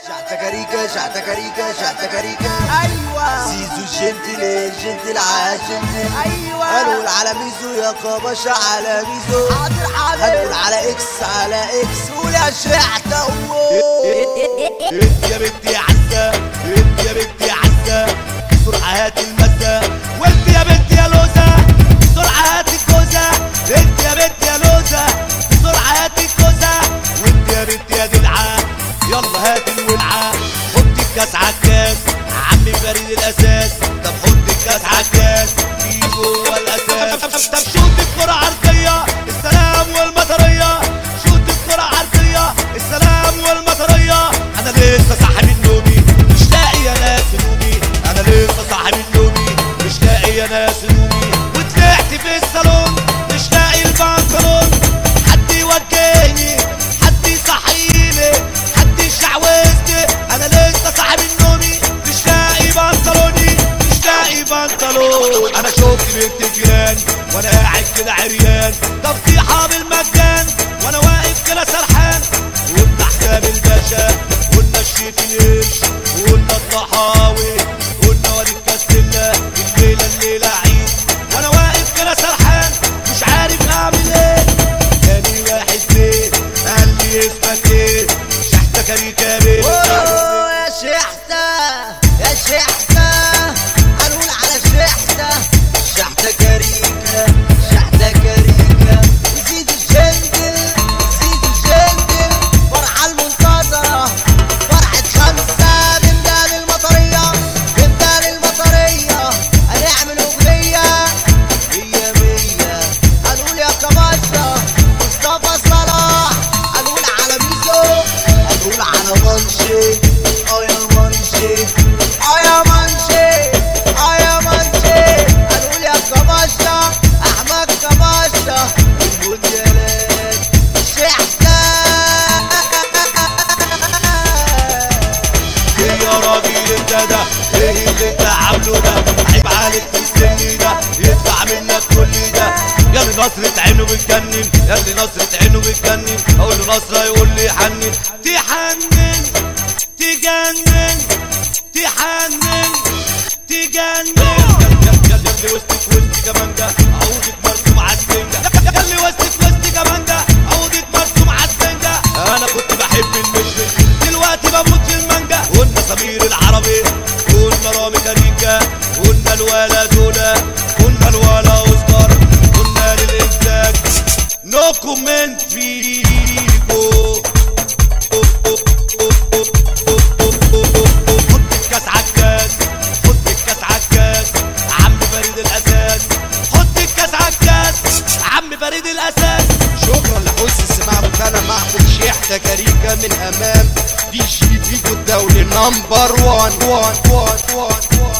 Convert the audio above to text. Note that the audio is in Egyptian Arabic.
شحتة كاريكا شحتة كاريكا شحتة كاريكا ايوه زيزو الجنتل الجنتل عالجنتل ايوه هنقول على ميزو يا كباشا على ميزو حاضر حاضر هنقول على اكس على اكس قول يا شحتة أوه. انت يا بنتي عزة انت يا بنتي عزة بسرعة هات المزة وانت يا بنتي يا لوزة بسرعة هات الجوزة انت يا بنتي يا لوزة بسرعة هات الجوزة وانت يا بنتي يا دلعة يلا هات الولعة حط الكاس عالكاس عمي بريد الاساس طب حط الكاس عالكاس في جوه الاساس طب شوت الكرة عرضية السلام والمطرية شوت الكرة عرضية السلام والمطرية انا لسه صاحي من نومي مش لاقي يا ناس نومي انا لسه صاحي من نومي مش لاقي يا ناس نومي وطلعت في الصالون مش لاقي البنطلون حد يوجهني حد يصحيني حد يشعوذني انا لسه صاحي من نومي مش لاقي بنطلوني مش لاقي بنطلون انا شفت بنت الجيران وانا قاعد كده عريان تفضيحه بالمجان وانا واقف كده سرحان قلنا حساب الباشا قلنا الشيف القرش قلنا الطحاوي قلنا وادي الكاستيلا الليله الليله عيد وانا واقف كده سرحان مش عارف اعمل ايه تاني واحد فين قال لي اسمك ايه شحتة كاريكا بيه أوه، يا شحتة يا شحتة هنقول على شحتة شحتة كاريكا شحتة كاريكا زيد الجندل زيد الجندل فرحة المنتظرة فرحة خمسة من دار المطرية من دار المطرية هنعمل أغنية مية مية هنقول يا كباشا مصطفى صلاح هنقول على ميزو هنقول على منشي اه يا منشي اه يا منشي اه يا منشي هنقول يا كباشا احمد كباشا المونديالات شحتة ايه يا راجل انت ده ايه اللي انت عامله ده عيب عليك في السن ده يدفع منك كل ده يا اللي نصرة عينه بتجنن يا اللي نصرة عينه بتجنن اقول له نصرة يقول لي حنن تحنن تجنن تحنن تجنن يا اللي وسطك وسط كمانجا عودك مرسوم على السنجة يا اللي وسطك وسط كمانجا عودك مرسوم على السنجة انا كنت بحب المشمش دلوقتي بموت في المانجا قلنا سمير العربي قلنا رامي كاريكا قلنا الولا دولا قلنا الولا اوسكار قلنا للانتاج نو كومنت فيكو حط الكاس عالكاس حط الكاس عالكاس عم فريد الاساس حط الكاس عالكاس عم فريد الاساس شكرا لحسن السماع مكان محمود شحتة كاريكا من امام دي جي فيجو الدولي نمبر وان وان وان وان وان